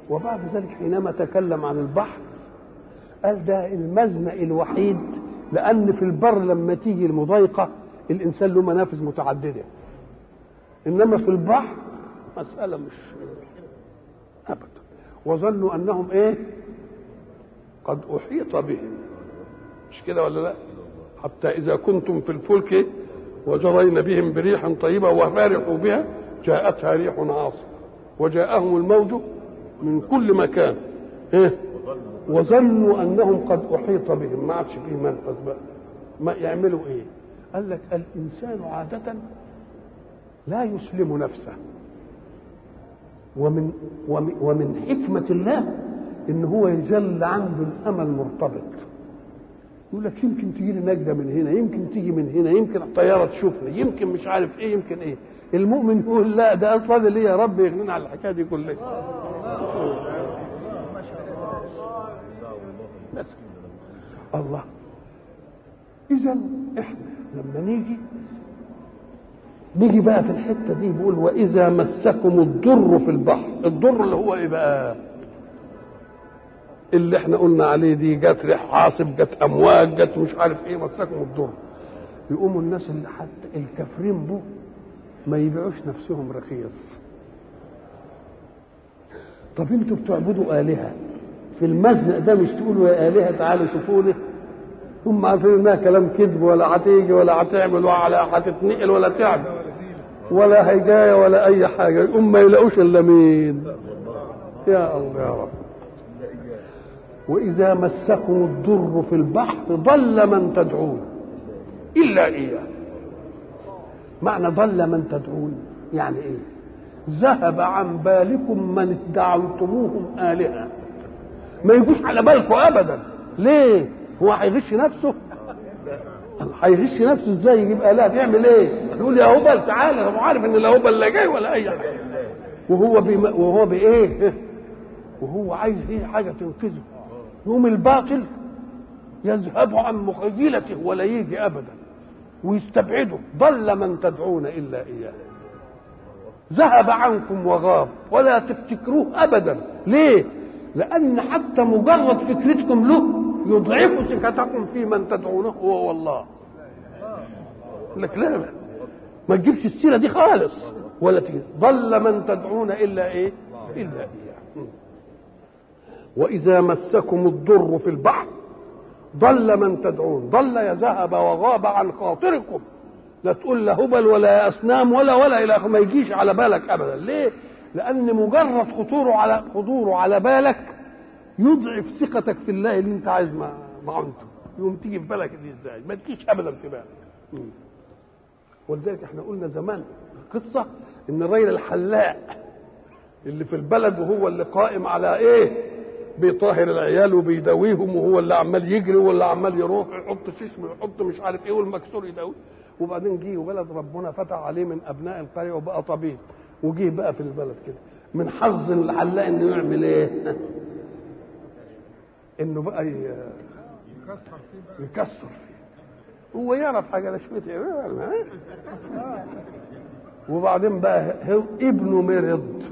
وبعد ذلك حينما تكلم عن البحر قال ده المزنق الوحيد لان في البر لما تيجي المضايقه الانسان له منافذ متعدده انما في البحر مساله مش ابدا وظنوا انهم ايه قد احيط بهم مش كده ولا لا حتى اذا كنتم في الفلك وجرين بهم بريح طيبه وفارحوا بها جاءتها ريح عاصف وجاءهم الموج من كل مكان إيه؟ وظنوا انهم قد احيط بهم ما عادش فيه منفذ بقى ما يعملوا ايه قال لك الانسان عاده لا يسلم نفسه ومن ومن, ومن حكمه الله ان هو يجل عنده الامل مرتبط يقول لك يمكن تجي لي نجده من هنا يمكن تيجي من هنا يمكن الطياره تشوفني يمكن مش عارف ايه يمكن ايه المؤمن يقول لا ده اصلا اللي يا رب يغنينا على الحكايه دي كلها بس الله اذا احنا لما نيجي نيجي بقى في الحته دي بيقول واذا مسكم الضر في البحر الضر اللي هو ايه بقى اللي احنا قلنا عليه دي جت ريح عاصف جت امواج جت مش عارف ايه مسكم الضر يقوموا الناس اللي حتى الكافرين بو ما يبيعوش نفسهم رخيص طب انتوا بتعبدوا الهه في المزنق ده مش تقولوا يا الهه تعالوا شوفوا لي هم عارفين انها كلام كذب ولا هتيجي ولا هتعمل ولا هتتنقل ولا تعمل ولا هيجايه ولا اي حاجه يقوم ما يلاقوش الا مين يا الله يا رب واذا مسكم الضر في البحر ضل من تدعون الا اياه معنى ضل من تدعون يعني ايه ذهب عن بالكم من ادعوتموهم الهه ما يجوش على بالكم ابدا ليه هو هيغش نفسه هيغش نفسه ازاي يجيب اله يعمل ايه يقول يا هبل تعالى هو عارف ان لا هبل لا جاي ولا اي حاجه وهو بم... وهو بايه وهو عايز ايه حاجه تنقذه يوم الباطل يذهب عن مخيلته ولا يجي ابدا ويستبعده ضل من تدعون الا اياه ذهب عنكم وغاب ولا تفتكروه ابدا ليه لان حتى مجرد فكرتكم له يضعف ثقتكم في من تدعونه هو الله لك لا ما تجيبش السيره دي خالص ولا تجيب ضل من تدعون الا ايه الا اياه واذا مسكم الضر في البحر ضل من تدعون ضل يذهب وغاب عن خاطركم لا تقول لا هبل ولا اصنام ولا ولا الى ما يجيش على بالك ابدا ليه لان مجرد خطوره على حضوره على بالك يضعف ثقتك في الله اللي انت عايز معونته يقوم تيجي في بالك دي ازاي ما تجيش ابدا في بالك ولذلك احنا قلنا زمان قصه ان الراجل الحلاق اللي في البلد وهو اللي قائم على ايه بيطهر العيال وبيداويهم وهو اللي عمال يجري وهو اللي عمال يروح يحط ششم ويحط مش عارف ايه والمكسور يداوي وبعدين جه وبلد ربنا فتح عليه من ابناء القريه وبقى طبيب وجه بقى في البلد كده من حظ الحلاق انه يعمل ايه؟ انه بقى يكسر فيه يكسر فيه هو يعرف حاجه لا شويه وبعدين بقى هو ابنه مرض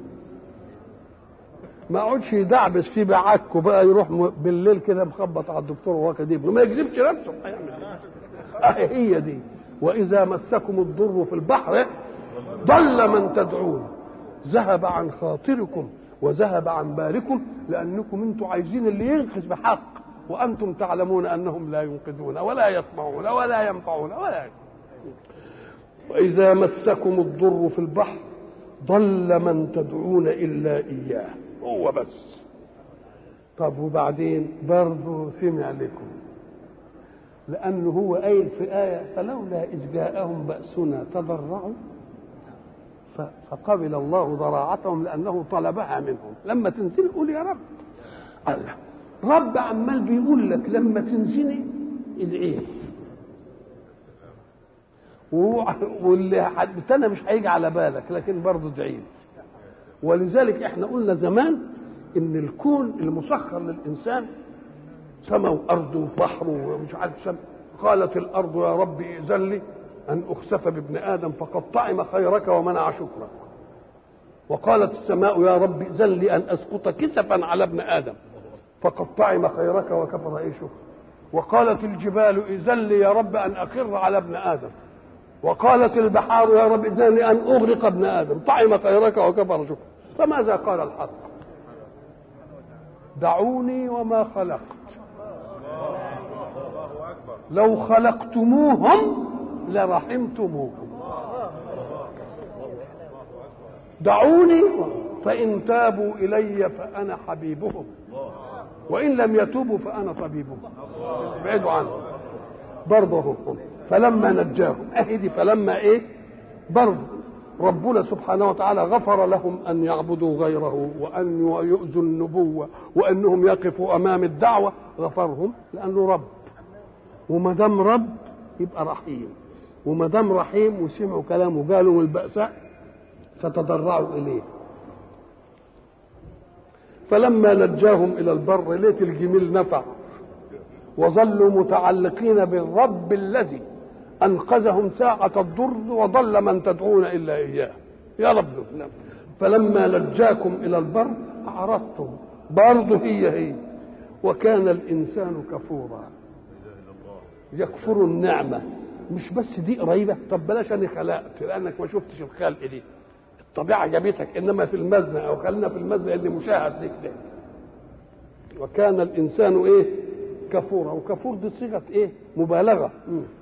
ما يقعدش يدعبس فيه بعكه بقى يروح بالليل كده مخبط على الدكتور واخد ابنه ما يكذبش نفسه هيعمل هي دي واذا مسكم الضر في البحر ضل من تدعون ذهب عن خاطركم وذهب عن بالكم لانكم انتم عايزين اللي ينقذ بحق وانتم تعلمون انهم لا ينقذون ولا يسمعون ولا ينفعون ولا واذا مسكم الضر في البحر ضل من تدعون الا اياه هو بس طب وبعدين برضه سمع لكم لانه هو قايل في ايه فلولا اذ جاءهم باسنا تضرعوا فقبل الله ضراعتهم لانه طلبها منهم لما تنزل قول يا رب الله رب عمال بيقول لك لما تنزلي ادعيه واللي حدثنا مش هيجي على بالك لكن برضه ادعيه ولذلك احنا قلنا زمان ان الكون المسخر للانسان سماء وارض وبحر ومش عارف سماء قالت الارض يا رب ائذن لي ان اخسف بابن ادم فقد طعم خيرك ومنع شكرك وقالت السماء يا رب إذن لي أن أسقط كسفا على ابن آدم فقد طعم خيرك وكفر عيشه وقالت الجبال إذن لي يا رب أن أقر على ابن آدم وقالت البحار يا رب إذن لي أن أغرق ابن آدم طعم خيرك وكفر شكر فماذا قال الحق دعوني وما خلقت لو خلقتموهم لرحمتموهم دعوني فإن تابوا إلي فأنا حبيبهم وإن لم يتوبوا فأنا طبيبهم ابعدوا عنه برضه فلما نجاهم أهدي فلما إيه برضه ربنا سبحانه وتعالى غفر لهم أن يعبدوا غيره وأن يؤذوا النبوة وأنهم يقفوا أمام الدعوة غفرهم لأنه رب وما دام رب يبقى رحيم وما دام رحيم وسمعوا كلامه قالوا البأساء فتضرعوا إليه فلما نجاهم إلى البر ليت الجميل نفع وظلوا متعلقين بالرب الذي أنقذهم ساعة الضر وضل من تدعون إلا إياه يا رب فلما نجاكم إلى البر أعرضتم برضه هي هي وكان الإنسان كفورا يكفر النعمة مش بس دي قريبة طب بلاش أنا خلقت لأنك ما شفتش الخلق دي الطبيعة جابتك إنما في المزنة أو خلينا في المزنة اللي مشاهد لك ده وكان الإنسان إيه كفورا وكفور دي صيغة إيه مبالغة م.